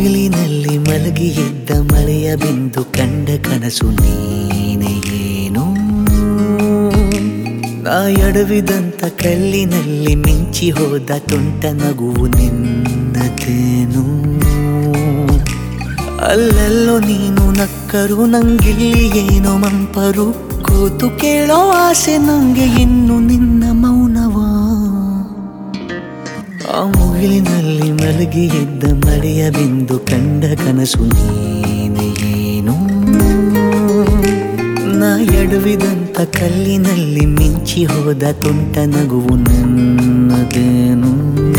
ಮುಗಿಲಿನಲ್ಲಿ ಮಲಗಿ ಇದ್ದ ಮಳೆಯ ಬಿಂದು ಕಂಡ ಕನಸು ನೀನೆ ಏನು ನಾ ಎಡವಿದಂತ ಕಲ್ಲಿನಲ್ಲಿ ಮಿಂಚಿ ಹೋದ ತುಂಟ ನಗುವು ನಿನ್ನದೇನು ಅಲ್ಲೆಲ್ಲೋ ನೀನು ನಕ್ಕರು ನಂಗಿಲ್ಲಿ ಏನೋ ಮಂಪರು ಕೂತು ಕೇಳೋ ಆಸೆ ನಂಗೆ ಇನ್ನು ನಿನ್ನ ಮೌನವಾ ಆ ಮುಗಿಲಿನಲ್ಲಿ ಮಲಗಿ ಇದ್ದ ಮಳೆಯ ಬಿಂದು ಕಂಡ ಕನಸು ನೀನೆ ಏನು ನಾ ಎಡವಿದಂತ ಕಲ್ಲಿನಲ್ಲಿ ಮಿಂಚಿ ಹೋದ ತುಂಟ ನಗುವು ನನ್ನದೇನು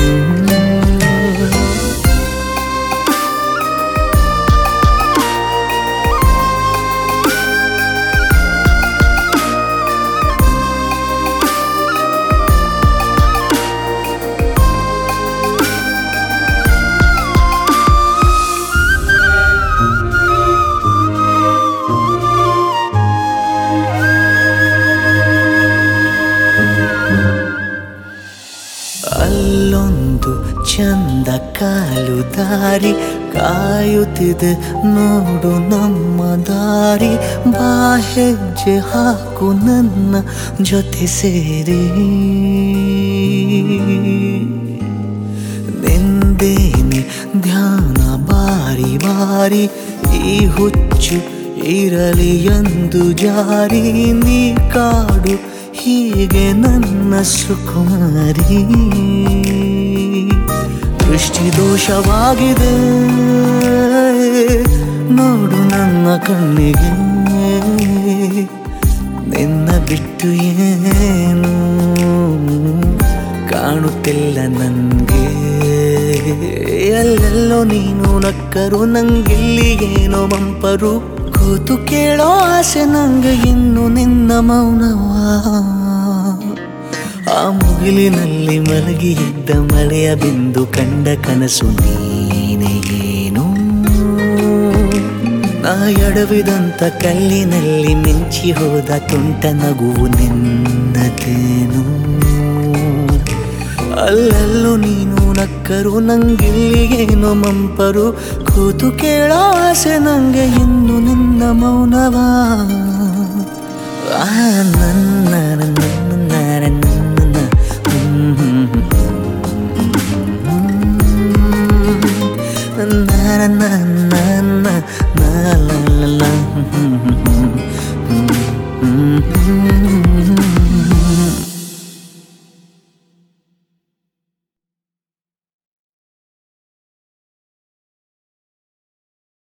ಅಲ್ಲೊಂದು ಚಂದ ಕಾಲು ದಾರಿ ಕಾಯುತ್ತಿದೆ ನೋಡು ನಮ್ಮ ದಾರಿ ಬಾ ಹೆಜ್ಜೆ ಹಾಕು ನನ್ನ ಜೊತೆ ಸೇರಿ ನಿಂದೇನೆ ಧ್ಯಾನ ಬಾರಿ ಬಾರಿ ಈ ಹುಚ್ಚು ಇರಲಿ ಎಂದು ಜಾರಿ ನೀ ಕಾಡು ಹೀಗೆ ನನ್ನ ಸುಕುಮಾರಿ ದೃಷ್ಟಿ ದೋಷವಾಗಿದೆ ನೋಡು ನನ್ನ ಕಣ್ಣಿಗೆ ನಿನ್ನ ಬಿಟ್ಟು ಏನು ಕಾಣುತ್ತಿಲ್ಲ ನನಗೆ ಎಲ್ಲೆಲ್ಲೋ ನೀನು ನಕ್ಕರು ನಂಗಿಲ್ಲಿ ಏನೋ ಮಂಪರು ಕೂತು ಕೇಳೋ ಆಸೆ ನಂಗೆ ಇನ್ನು ನಿನ್ನ ಮೌನವಾ ಆ ಮುಗಿಲಿನಲ್ಲಿ ಮಲಗಿ ಇದ್ದ ಮಳೆಯ ಬಿಂದು ಕಂಡ ಕನಸು ನೀನೆ ಏನು ನಾ ಎಡವಿದಂತ ಕಲ್ಲಿನಲ್ಲಿ ಮಿಂಚಿ ಹೋದ ತುಂಟ ನಗುವು ನಿನ್ನದೇನು ಅಲ್ಲೆಲ್ಲೂ ನೀನು ನಕ್ಕರು ನಂಗಿಲ್ಲಿ ಏನೋ ಮಂಪರು ಕೂತು ಕೇಳೋ ಆಸೆ ನಂಗೆ ಇನ್ನು ನಿನ್ನ ಮೌನವಾ ಆ ನನ್ನ ನನ್ನ ನನ್ನ ನನ್ನ ನನ್ನ ನನ್ನ ನನ್ನ